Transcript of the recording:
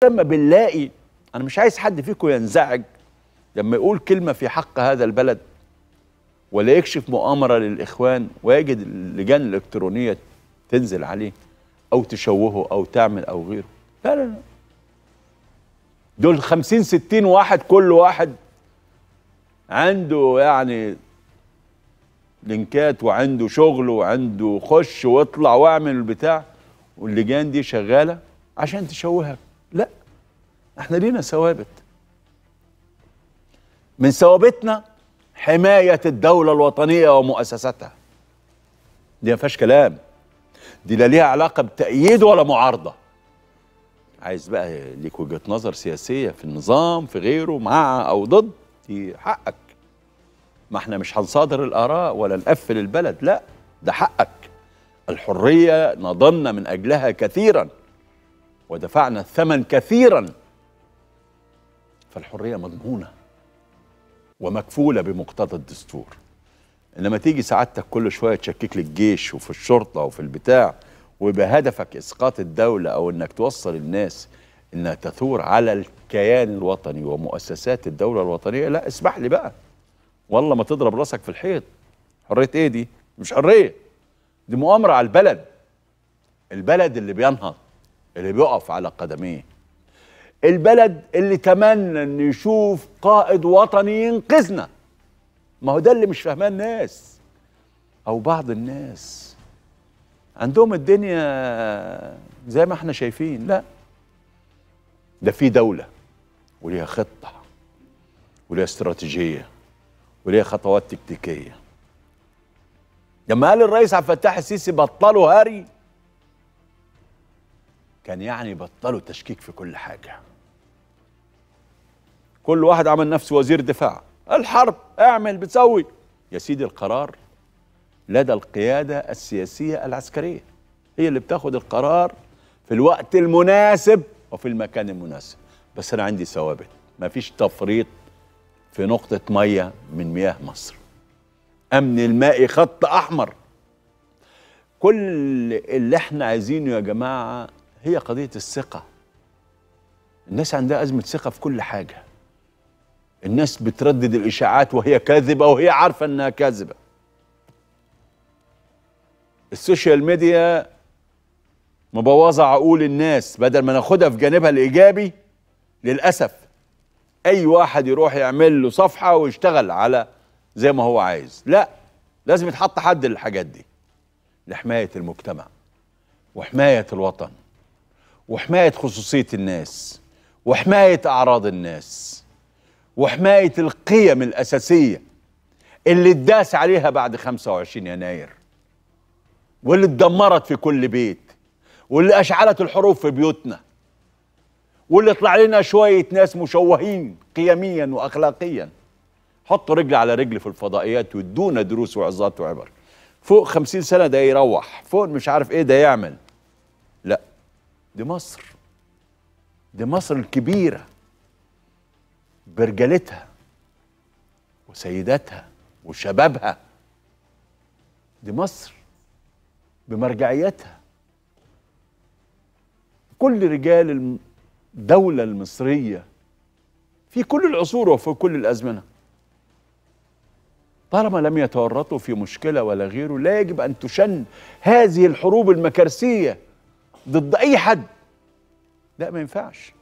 لما بنلاقي انا مش عايز حد فيكم ينزعج لما يقول كلمه في حق هذا البلد ولا يكشف مؤامره للاخوان ويجد اللجان الالكترونيه تنزل عليه او تشوهه او تعمل او غيره لا لا لا دول 50 60 واحد كل واحد عنده يعني لينكات وعنده شغل وعنده خش واطلع واعمل البتاع واللجان دي شغاله عشان تشوهك لا احنا لينا ثوابت من ثوابتنا حمايه الدوله الوطنيه ومؤسساتها دي ما فيهاش كلام دي لا ليها علاقه بتأييد ولا معارضه عايز بقى ليك وجهه نظر سياسيه في النظام في غيره مع او ضد دي حقك ما احنا مش هنصادر الاراء ولا نقفل البلد لا ده حقك الحريه نضلنا من اجلها كثيرا ودفعنا الثمن كثيرا فالحريه مضمونه ومكفوله بمقتضى الدستور انما تيجي سعادتك كل شويه تشكك لي الجيش وفي الشرطه وفي البتاع ويبقى هدفك اسقاط الدوله او انك توصل الناس انها تثور على الكيان الوطني ومؤسسات الدوله الوطنيه لا اسمح لي بقى والله ما تضرب راسك في الحيط حريه ايه دي مش حريه دي مؤامره على البلد البلد اللي بينهض اللي بيقف على قدميه البلد اللي تمنى ان يشوف قائد وطني ينقذنا ما هو ده اللي مش فاهماه الناس او بعض الناس عندهم الدنيا زي ما احنا شايفين لا ده في دولة وليها خطة وليها استراتيجية وليها خطوات تكتيكية لما قال الرئيس عبد الفتاح السيسي بطلوا هري كان يعني بطلوا تشكيك في كل حاجة كل واحد عمل نفسه وزير دفاع الحرب اعمل بتسوي يا سيدي القرار لدى القيادة السياسية العسكرية هي اللي بتاخد القرار في الوقت المناسب وفي المكان المناسب بس أنا عندي ثوابت مفيش تفريط في نقطة مية من مياه مصر أمن المائي خط أحمر كل اللي احنا عايزينه يا جماعة هي قضية الثقة الناس عندها أزمة ثقة في كل حاجة الناس بتردد الإشاعات وهي كاذبة وهي عارفة إنها كاذبة السوشيال ميديا مبوظة عقول الناس بدل ما ناخدها في جانبها الإيجابي للأسف أي واحد يروح يعمل له صفحة ويشتغل على زي ما هو عايز لا لازم يتحط حد للحاجات دي لحماية المجتمع وحماية الوطن وحماية خصوصية الناس وحماية أعراض الناس وحماية القيم الأساسية اللي اتداس عليها بعد 25 يناير واللي اتدمرت في كل بيت واللي أشعلت الحروب في بيوتنا واللي طلع لنا شوية ناس مشوهين قيميا وأخلاقيا حطوا رجل على رجل في الفضائيات وادونا دروس وعظات وعبر فوق خمسين سنة ده يروح فوق مش عارف ايه ده يعمل لا دي مصر دي مصر الكبيرة برجالتها وسيداتها وشبابها دي مصر بمرجعيتها كل رجال الدولة المصرية في كل العصور وفي كل الأزمنة طالما لم يتورطوا في مشكلة ولا غيره لا يجب أن تشن هذه الحروب المكارسية ضد أي حد لا ما ينفعش